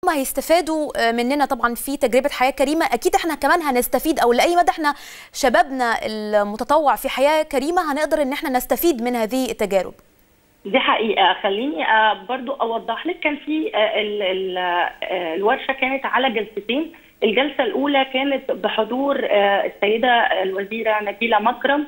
هيستفادوا مننا طبعا في تجربه حياه كريمه اكيد احنا كمان هنستفيد او لاي مدى احنا شبابنا المتطوع في حياه كريمه هنقدر ان احنا نستفيد من هذه التجارب دي حقيقه خليني برضو اوضح لك كان في ال ال الورشه كانت على جلستين الجلسه الاولى كانت بحضور السيده الوزيره نبيله مكرم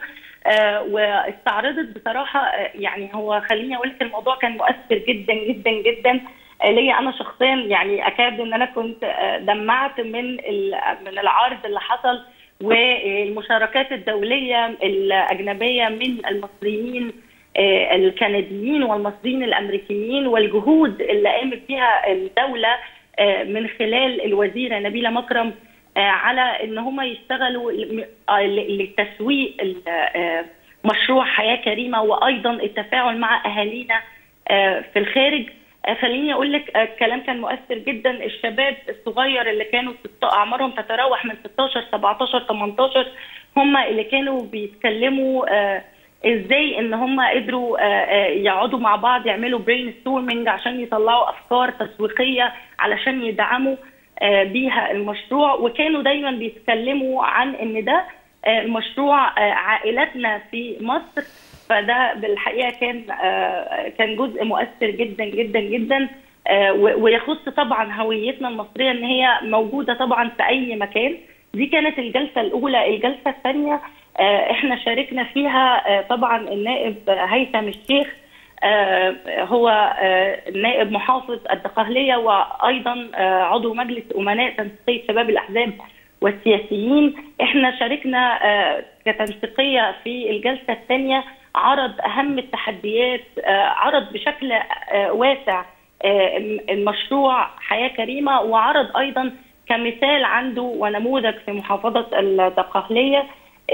واستعرضت بصراحه يعني هو خليني اقول لك الموضوع كان مؤثر جدا جدا جدا ليا انا شخصيا يعني اكاد ان انا كنت دمعت من من العرض اللي حصل والمشاركات الدوليه الاجنبيه من المصريين الكنديين والمصريين الامريكيين والجهود اللي قامت بها الدوله من خلال الوزيره نبيله مكرم على ان هم يشتغلوا لتسويق مشروع حياه كريمه وايضا التفاعل مع اهالينا في الخارج خليني اقول لك الكلام كان مؤثر جدا الشباب الصغير اللي كانوا اعمارهم تتراوح من 16 17 18 هم اللي كانوا بيتكلموا ازاي ان هم قدروا يقعدوا مع بعض يعملوا برين ستورمنج عشان يطلعوا افكار تسويقيه علشان يدعموا بيها المشروع وكانوا دايما بيتكلموا عن ان ده مشروع عائلتنا في مصر فده بالحقيقه كان كان جزء مؤثر جدا جدا جدا ويخص طبعا هويتنا المصريه ان هي موجوده طبعا في اي مكان دي كانت الجلسه الاولى الجلسه الثانيه احنا شاركنا فيها طبعا النائب هيثم الشيخ هو نائب محافظ الدقهلية وأيضا عضو مجلس أمناء تنسيقية شباب الأحزاب والسياسيين احنا شاركنا كتنسيقية في الجلسة الثانية عرض أهم التحديات عرض بشكل واسع المشروع حياة كريمة وعرض أيضا كمثال عنده ونموذج في محافظة الدقهلية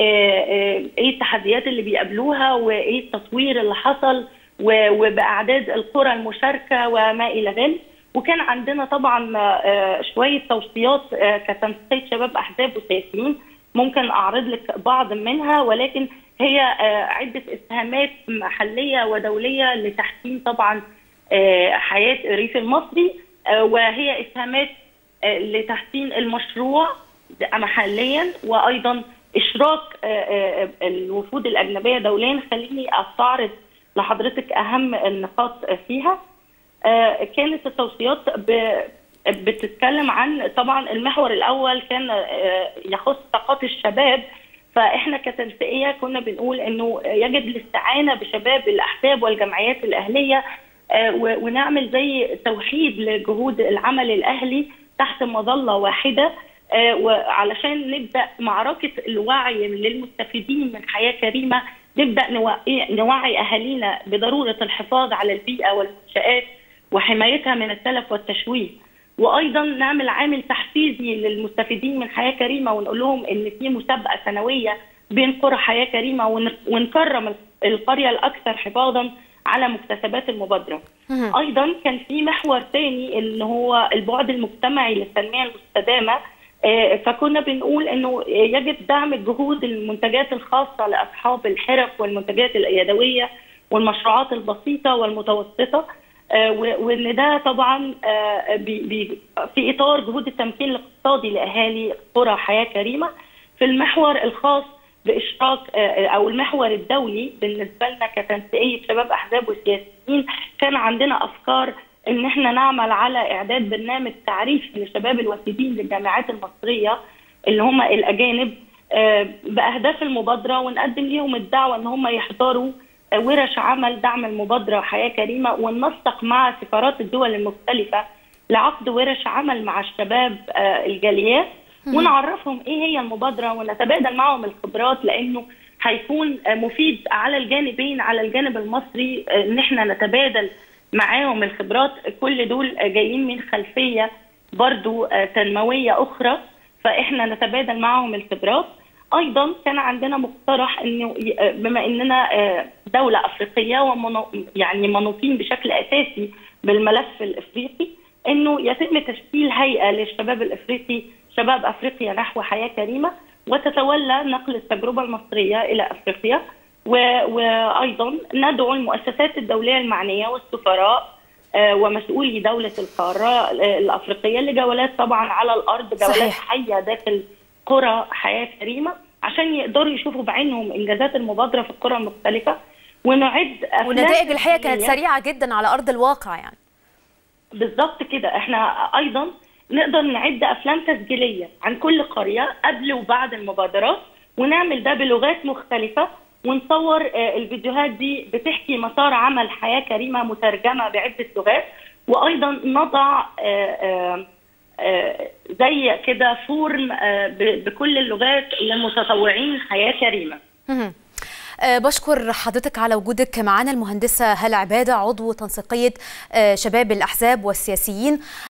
ايه التحديات اللي بيقابلوها وايه التطوير اللي حصل وباعداد القرى المشاركه وما الى ذلك وكان عندنا طبعا شويه توصيات كتنسيقيه شباب احزاب وسياسيين ممكن اعرض لك بعض منها ولكن هي عده اسهامات محليه ودوليه لتحسين طبعا حياه الريف المصري وهي اسهامات لتحسين المشروع محليا وايضا اشراك الوفود الاجنبيه دوليا خليني استعرض لحضرتك اهم النقاط فيها كانت التوصيات بتتكلم عن طبعا المحور الاول كان يخص طاقات الشباب فاحنا كتنسيقيه كنا بنقول انه يجب الاستعانه بشباب الاحزاب والجمعيات الاهليه ونعمل زي توحيد لجهود العمل الاهلي تحت مظله واحده وعلشان نبدا معركه الوعي للمستفيدين من حياه كريمه نبدا نوعي, نوعي اهالينا بضروره الحفاظ على البيئه والمنشات وحمايتها من التلف والتشويه وايضا نعمل عامل تحفيزي للمستفيدين من حياه كريمه ونقول لهم ان في مسابقه سنويه بين قرى حياه كريمه ونكرم القريه الاكثر حفاظا على مكتسبات المبادره. ايضا كان في محور ثاني اللي هو البعد المجتمعي للتنميه المستدامه فكنا بنقول انه يجب دعم الجهود المنتجات الخاصه لاصحاب الحرف والمنتجات اليدويه والمشروعات البسيطه والمتوسطه وان ده طبعا في اطار جهود التمكين الاقتصادي لاهالي قرى حياه كريمه في المحور الخاص باشراك او المحور الدولي بالنسبه لنا كتنسيقيه شباب احزاب وسياسيين كان عندنا افكار ان احنا نعمل على اعداد برنامج تعريفي لشباب الوافدين للجامعات المصريه اللي هم الاجانب باهداف المبادره ونقدم لهم الدعوه ان هم يحضروا ورش عمل دعم المبادره حياه كريمه وننسق مع سفارات الدول المختلفه لعقد ورش عمل مع الشباب الجاليات ونعرفهم ايه هي المبادره ونتبادل معهم الخبرات لانه هيكون مفيد على الجانبين على الجانب المصري ان احنا نتبادل معاهم الخبرات كل دول جايين من خلفيه برضو تنمويه اخرى فاحنا نتبادل معهم الخبرات ايضا كان عندنا مقترح انه بما اننا دوله افريقيه ومن يعني منوطين بشكل اساسي بالملف الافريقي انه يتم تشكيل هيئه للشباب الافريقي شباب افريقيا نحو حياه كريمه وتتولى نقل التجربه المصريه الى افريقيا وايضا ندعو المؤسسات الدوليه المعنيه والسفراء ومسؤولي دوله القاره الافريقيه لجولات طبعا على الارض جولات صحيح. حيه داخل قرى حياه كريمه عشان يقدروا يشوفوا بعينهم انجازات المبادره في القرى المختلفه ونعد أفلام ونتائج الحقيقه كانت تسجيلية. سريعه جدا على ارض الواقع يعني بالظبط كده احنا ايضا نقدر نعد افلام تسجيليه عن كل قريه قبل وبعد المبادرات ونعمل ده بلغات مختلفه ونصور آه، الفيديوهات دي بتحكي مسار عمل حياه كريمه مترجمه بعده لغات وايضا نضع آه، آه، آه، زي كده فورم آه، ب- بكل اللغات للمتطوعين حياه كريمه مهم. آه، بشكر حضرتك على وجودك معنا المهندسة هالة عبادة عضو تنسيقية آه، شباب الأحزاب والسياسيين